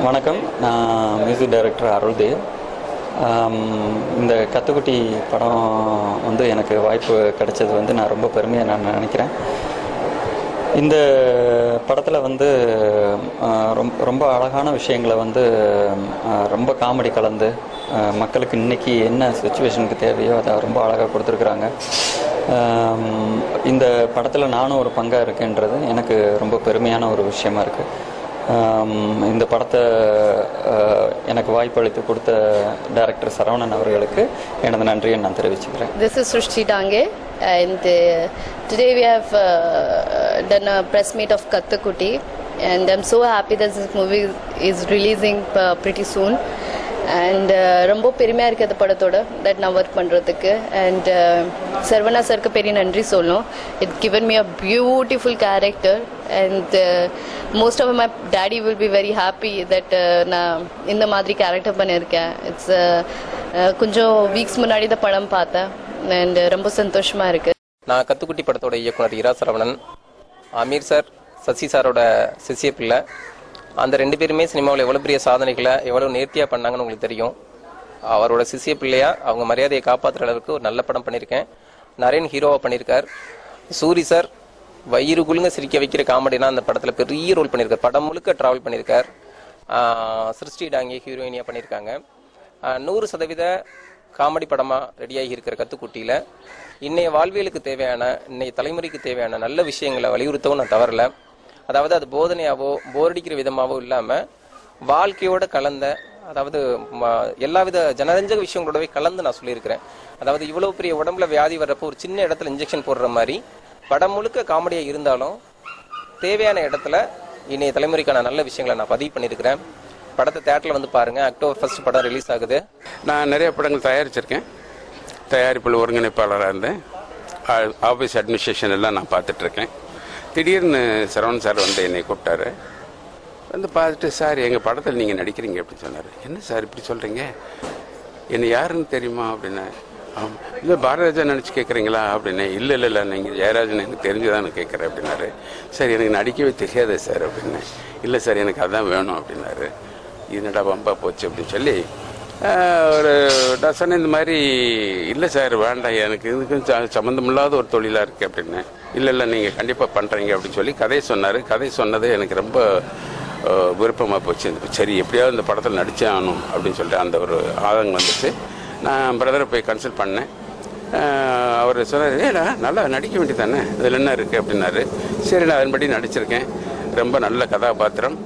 வணக்கம் நான் music director அருள்தேவ் ஆம், இந்த கத்துக்குட்டி படம் வந்து எனக்கு வாய்ப்பு கிடைச்சது வந்து நான் ரொம்ப பெருமையாக நான் நினைக்கிறேன் இந்த படத்தில் வந்து ஆ, ரொம்ப ரொம்ப அழகான விஷயங்களை வந்து ஆ, ரொம்ப காமெடி கலந்து ஆ, மக்களுக்கு இன்னைக்கு என்ன சுச்சுவேஷனுக்கு தேவையோ அதை ரொம்ப அழகாக கொடுத்துருக்குறாங்க ஆம், இந்த படத்தில் நானும் ஒரு பங்காக இருக்கேன்றது எனக்கு ரொம்ப பெருமையான ஒரு விஷயமா இருக்குது இந்த படத்தை ஆஹ், எனக்கு வாய்ப்பளித்து கொடுத்த டைரக்டர் சரவணன் அவர்களுக்கு எனது நன்றியை நான் தெரிவிச்சுக்கிறேன் This is Srushti Dange, and uh, today we have uh, done a press meet of Kathakutti, and I'm so happy that this movie is releasing uh, pretty soon. And ரொம்ப பெருமையாக இருக்குது அந்த படத்தோட தட் நான் ஒர்க் பண்ணுறதுக்கு and சர்வனா சருக்கு பெரிய நன்றி சொல்லணும் it given me a beautiful character and most of my daddy will be very happy that நான் இந்த மாதிரி கேரக்டர் பண்ணியிருக்கேன் இட்ஸ் கொஞ்சம் வீக்ஸ் முன்னாடி இந்த படம் பார்த்தேன் அண்ட் ரொம்ப சந்தோஷமாக இருக்குது நான் கத்துக்குட்டி படத்தோட இயக்குனர் இரா சரவணன் அமீர் சார் சசி சாரோட சிசிய பிள்ளை அந்த ரெண்டு பேருமே சினிமாவில் எவ்வளோ பெரிய சாதனைகளை எவ்வளோ நேர்த்தியாக பண்ணாங்கன்னு உங்களுக்கு தெரியும் அவரோட சிசிய பிள்ளையா அவங்க மரியாதையை காப்பாற்றுற அளவுக்கு ஒரு நல்ல படம் பண்ணியிருக்கேன் நரேன் ஹீரோவாக பண்ணியிருக்கார் சூரி சார் வயிறு குலுங்க சிரிக்க வைக்கிற காமெடினா அந்த படத்தில் பெரிய ரோல் பண்ணியிருக்கார் படம் முழுக்க ட்ராவல் பண்ணியிருக்கார் ஆஹ் சிருஷ்டி டாங்கி ஹீரோயினியாக பண்ணியிருக்காங்க ஆஹ் நூறு சதவீத காமெடி படமா ரெடியாகி இருக்கிற கத்துக்குட்டியில இன்னைய வாழ்வியலுக்கு தேவையான இன்னைய தலைமுறைக்கு தேவையான நல்ல விஷயங்களை வலியுறுத்தவும் நான் தவறல அதாவது அது போதனையாவோ போரடிக்கிற விதமாவோ இல்லாம வாழ்க்கையோட கலந்த அதாவது ம- எல்லாவித ஜனரஞ்சக விஷயங்களோடவே கலந்து நான் சொல்லியிருக்கிறேன் அதாவது இவ்வளவு பெரிய உடம்புல வியாதி வர்றப்போ ஒரு சின்ன இடத்துல இன்ஜெக்ஷன் போடுற மாதிரி படம் முழுக்க காமெடியா இருந்தாலும் தேவையான இடத்துல இன்னைய தலைமுறைக்கான நல்ல விஷயங்களை நான் பதிவு பண்ணியிருக்கிறேன் படத்தை தேட்டரில் வந்து பாருங்க அக்டோபர் ஃபர்ஸ்ட் படம் ரிலீஸ் ஆகுது நான் நிறைய படங்கள் தயாரிச்சிருக்கேன் தயாரிப்பில் ஒருங்கிணைப்பாளராக இருந்தேன் ஆ- ஆஃபீஸ் அட்மினிஸ்ட்ரேஷன் எல்லாம் நான் பார்த்துட்ருக்கேன் திடீர்னு சரவணன் சார் வந்து என்னை கூப்பிட்டாரு வந்து பார்த்துட்டு சார் எங்கள் படத்தில் நீங்கள் நடிக்கிறீங்க அப்படின்னு சொன்னார் என்ன சார் இப்படி சொல்கிறீங்க என்னை யாருன்னு தெரியுமா அப்படின்னு ஆமாம் இல்லை பாரதிராஜா நினச்சி கேட்குறீங்களா அப்படின்னு இல்லை இல்லை இல்லை நீங்கள் ஜெயராஜன் எனக்கு தெரிஞ்சுதான் கேட்குறேன் அப்படின்னாரு சார் எனக்கு நடிக்கவே தெரியாது சார் அப்படின்னு இல்லை சார் எனக்கு அதான் வேணும் அப்படின்னாரு என்னடா வம்பா போச்சு அப்படின்னு சொல்லி ஆஹ், ஒரு நான் சொன்னேன் இந்த மாதிரி இல்லை சார் வேண்டாம் எனக்கு இதுக்கும் ச- சம்மந்தமில்லாத ஒரு தொழிலாக இருக்குது அப்படின்னு இல்லை இல்லை நீங்கள் கண்டிப்பாக பண்ணுறீங்க அப்படின்னு சொல்லி கதை சொன்னார் கதை சொன்னது எனக்கு ரொம்ப விருப்பமாக போச்சு சரி எப்படியாவது இந்த படத்தில் நடிச்சே ஆகணும் அப்படின்னு சொல்லிட்டு அந்த ஒரு ஆதங்கம் வந்துச்சு நான் பிரதரை போய் கன்சல்ட் பண்ணேன் ஆஹ் அவர் சொன்னார் ஏடா நல்லா நடிக்க வேண்டியதானே இதில் என்ன இருக்குது அப்படின்னாரு சரி நான் அதன்படி நடிச்சிருக்கேன் ரொம்ப நல்ல கதாபாத்திரம்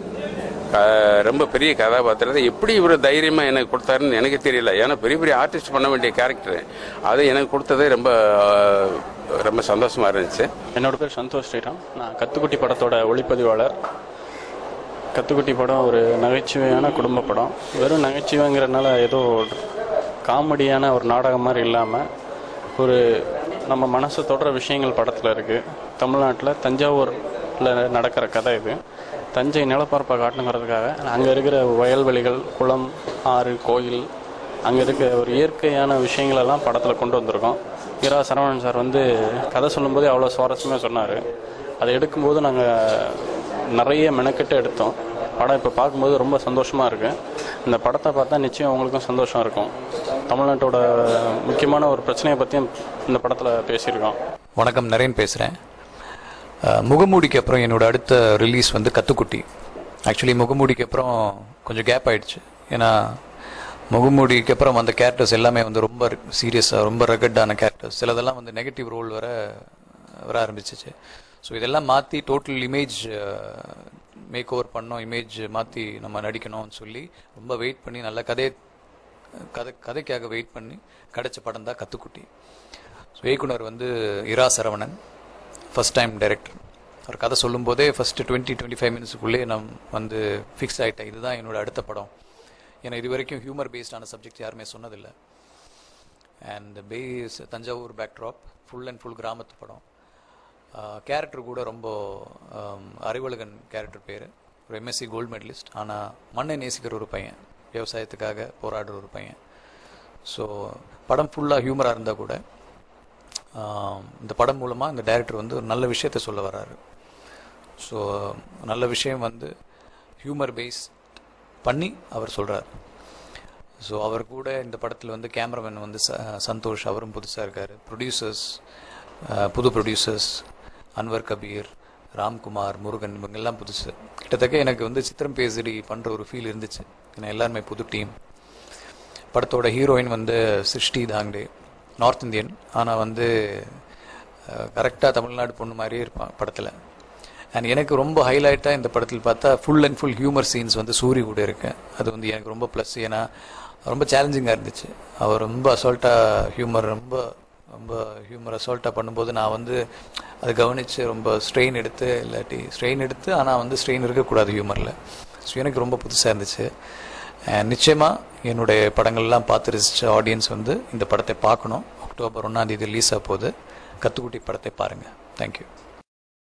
க- ரொம்ப பெரிய கதாபாத்திரத்தை எப்படி இவர் தைரியமாக எனக்கு கொடுத்தாருன்னு எனக்கு தெரியல ஏன்னா பெரிய பெரிய ஆர்டிஸ்ட் பண்ண வேண்டிய கேரக்டர் அது எனக்கு கொடுத்ததே ரொம்ப ஆஹ், ரொம்ப சந்தோஷமா இருந்துச்சு என்னோட பேர் சந்தோஷ் ஸ்ரீராம் நான் கத்துக்குட்டி படத்தோட ஒளிப்பதிவாளர் கத்துக்குட்டி படம் ஒரு நகைச்சுவையான குடும்ப படம் வெறும் நகைச்சுவைங்கிறதுனால ஏதோ காமெடியான ஒரு நாடகம் மாதிரி இல்லாமல் ஒரு நம்ம மனசை தொடர விஷயங்கள் படத்தில் இருக்குது தமிழ்நாட்டில் தஞ்சாவூரில் நடக்கிற கதை இது தஞ்சை நிலப்பரப்பை காட்டணுங்கிறதுக்காக அங்கே இருக்கிற வயல்வெளிகள் குளம் ஆறு கோயில் அங்கே இருக்க ஒரு இயற்கையான விஷயங்களெல்லாம் படத்தில் கொண்டு வந்திருக்கோம் இரா சரவணன் சார் வந்து கதை சொல்லும்போதே அவ்வளோ சுவாரஸ்யமாக சொன்னார் அதை எடுக்கும்போது நாங்கள் நிறைய மெனக்கெட்டு எடுத்தோம் படம் இப்போ பார்க்கும்போது ரொம்ப சந்தோஷமாக இருக்குது இந்த படத்தை பார்த்தா நிச்சயம் உங்களுக்கும் சந்தோஷம் இருக்கும் தமிழ்நாட்டோட முக்கியமான ஒரு பிரச்சனையை பற்றியும் இந்த படத்தில் பேசியிருக்கோம் வணக்கம் நரேன் பேசுகிறேன் முகமூடிக்கு அப்புறம் என்னோட அடுத்த ரிலீஸ் வந்து கத்துக்குட்டி ஆக்சுவலி முகமூடிக்கு அப்புறம் கொஞ்சம் கேப் ஆயிடுச்சு ஏன்னா முகமூடிக்கு அப்புறம் அந்த கேரக்டர்ஸ் எல்லாமே வந்து ரொம்ப சீரியஸாக ரொம்ப ரகட்டான கேரக்டர்ஸ் சிலதெல்லாம் வந்து நெகட்டிவ் ரோல் வர வர ஆரம்பிச்சிச்சு ஸோ இதெல்லாம் மாற்றி டோட்டல் இமேஜ் மேக் ஓவர் பண்ணோம் இமேஜ் மாற்றி நம்ம நடிக்கணும்னு சொல்லி ரொம்ப வெயிட் பண்ணி நல்ல கதை கதை கதைக்காக வெயிட் பண்ணி கிடைச்ச படம் தான் கத்துக்குட்டி ஸோ இயக்குனர் வந்து Ira Saravanan first time director அவர் கதை சொல்லும்போதே ஃபர்ஸ்ட் டுவெண்ட்டி டுவெண்ட்டி ஃபைவ் மினிட்ஸுக்குள்ளே நான் வந்து ஃபிக்ஸ் ஆகிட்டேன் இதுதான் என்னோட அடுத்த படம் ஏன்னா இது வரைக்கும் ஹியூமர் பேஸ்டான சப்ஜெக்ட் யாருமே சொன்னதில்லை and base Thanjavur backdrop full and full கிராமத்து படம் கேரக்டர் கூட ரொம்ப ஆம், அறிவழகன் கேரக்டர் பேர் ஒரு எம்எஸ்சி கோல்டு மெடலிஸ்ட் ஆனால் மண்ணை நேசிக்கிற ஒரு பையன் விவசாயத்துக்காக போராடுற ஒரு பையன் ஸோ படம் ஃபுல்லாக ஹியூமராக இருந்தால் கூட ஆம், இந்த படம் மூலமாக இந்த டைரக்டர் வந்து ஒரு நல்ல விஷயத்தை சொல்ல வராரு ஸோ நல்ல விஷயம் வந்து ஹியூமர் பேஸ்ட் பண்ணி அவர் சொல்கிறார் ஸோ அவர் கூட இந்த படத்தில் வந்து கேமராமேன் வந்து ச- சந்தோஷ் அவரும் புதுசாக இருக்கார் ப்ரொடியூசர்ஸ் புது ப்ரொடியூசர்ஸ் அன்வர் கபீர் ராம்குமார் முருகன் இவங்கெல்லாம் புதுசு கிட்டத்தட்ட எனக்கு வந்து சித்திரம் பேசிடி பண்ணுற ஒரு ஃபீல் இருந்துச்சு ஏன்னா எல்லாருமே புது டீம் படத்தோட ஹீரோயின் வந்து சிருஷ்டி தாங்டே நார்த் இந்தியன் ஆனால் வந்து கரெக்டாக தமிழ்நாடு பொண்ணு மாதிரியே இருப்பான் படத்தில் அண்ட் எனக்கு ரொம்ப ஹைலைட்டாக இந்த படத்தில் பார்த்தா full and full humour scenes வந்து சூரி கூட இருக்கேன் அது வந்து எனக்கு ரொம்ப ப்ளஸ் ஏன்னா ரொம்ப சேலஞ்சிங்காக இருந்துச்சு அவர் ரொம்ப அசால்ட்டாக ஹியூமர் ரொம்ப ரொம்ப ஹியூமர் அசால்ட்டாக பண்ணும்போது நான் வந்து அதை கவனித்து ரொம்ப ஸ்ட்ரெயின் எடுத்து இல்லாட்டி ஸ்ட்ரெயின் எடுத்து ஆனால் வந்து ஸ்ட்ரெயின் இருக்கக்கூடாது ஹியூமரில் ஸோ எனக்கு ரொம்ப புதுசாக இருந்துச்சு And நிச்சயமா என்னுடைய படங்கள்லாம் பார்த்து ரசித்த ஆடியன்ஸ் வந்து இந்த படத்தை பார்க்கணும் அக்டோபர் ஒன்றாம் தேதி ரிலீஸ் ஆக போகுது கத்துக்குட்டி படத்தை பாருங்கள் தேங்க்யூ